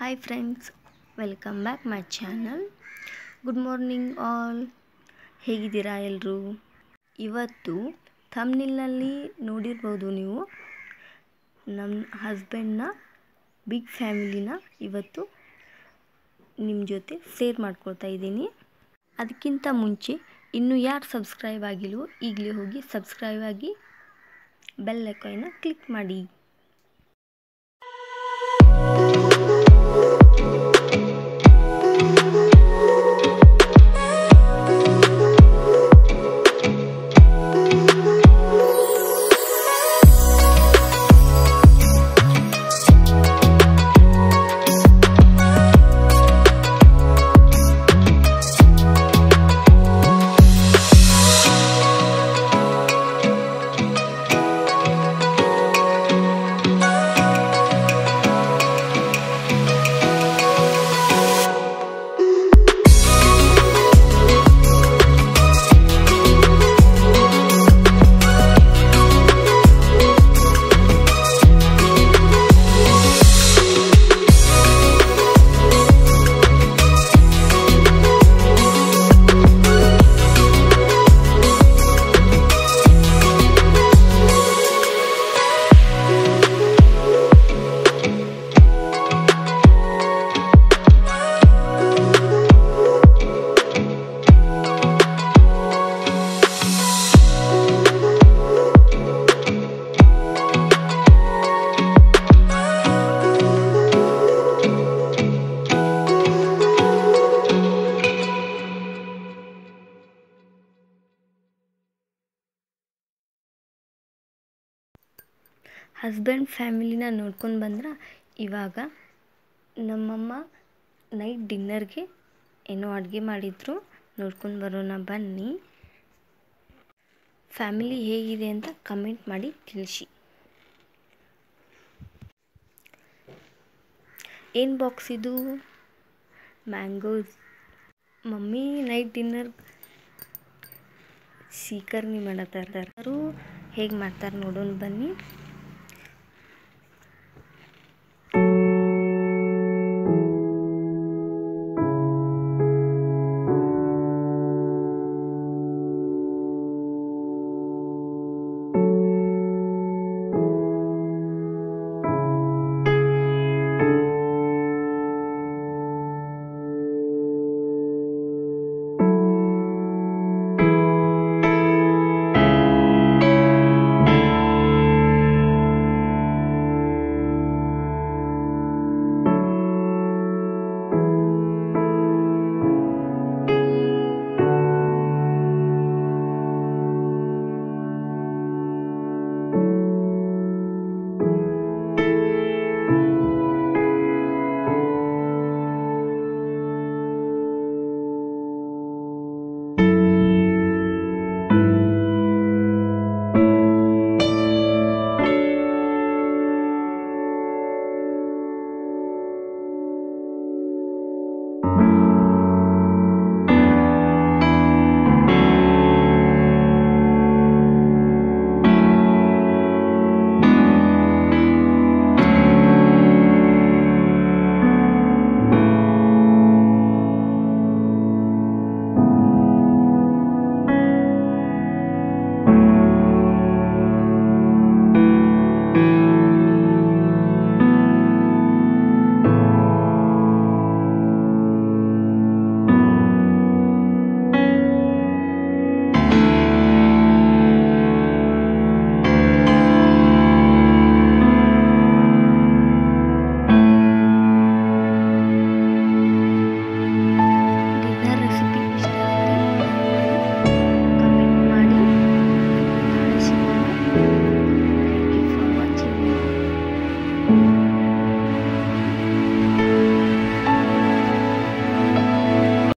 hi friends welcome back my channel good morning all ಹೇಗಿದ್ದೀರಾ ಎಲ್ಲರೂ ಇವತ್ತು ಥಮ್ನಿಲ್ನಲ್ಲಿ ನೋಡಿರ್ಬೋದು ನೀವು ನಮ್ಮ ಹಸ್ಬೆಂಡ್ನ ಬಿಗ್ ಫ್ಯಾಮಿಲಿನ ಇವತ್ತು ನಿಮ್ಮ ಜೊತೆ ಶೇರ್ ಮಾಡ್ಕೊಳ್ತಾ ಇದ್ದೀನಿ ಅದಕ್ಕಿಂತ ಮುಂಚೆ ಇನ್ನೂ ಯಾರು ಸಬ್ಸ್ಕ್ರೈಬ್ ಆಗಿಲ್ವೋ ಈಗಲೇ ಹೋಗಿ ಸಬ್ಸ್ಕ್ರೈಬ್ ಆಗಿ ಬೆಲ್ ಐಕಾನ್ನ ಕ್ಲಿಕ್ ಮಾಡಿ ಹಸ್ಬೆಂಡ್ ಫ್ಯಾಮಿಲಿನ ನೋಡ್ಕೊಂಡು ಬಂದ್ರೆ ಇವಾಗ ನಮ್ಮಮ್ಮ ನೈಟ್ ಡಿನ್ನರ್ಗೆ ಏನೋ ಅಡುಗೆ ಮಾಡಿದ್ರು ನೋಡ್ಕೊಂಡು ಬರೋಣ ಬನ್ನಿ ಫ್ಯಾಮಿಲಿ ಹೇಗಿದೆ ಅಂತ ಕಮೆಂಟ್ ಮಾಡಿ ತಿಳಿಸಿ ಏನು ಬಾಕ್ಸ್ ಇದು ಮ್ಯಾಂಗೋಸ್ ಮಮ್ಮಿ ನೈಟ್ ಡಿನ್ನರ್ ಸೀಕರ್ನಿ ಮಾಡತ್ತಾರ ಹೇಗೆ ಮಾಡ್ತಾರೆ ನೋಡೋಣ ಬನ್ನಿ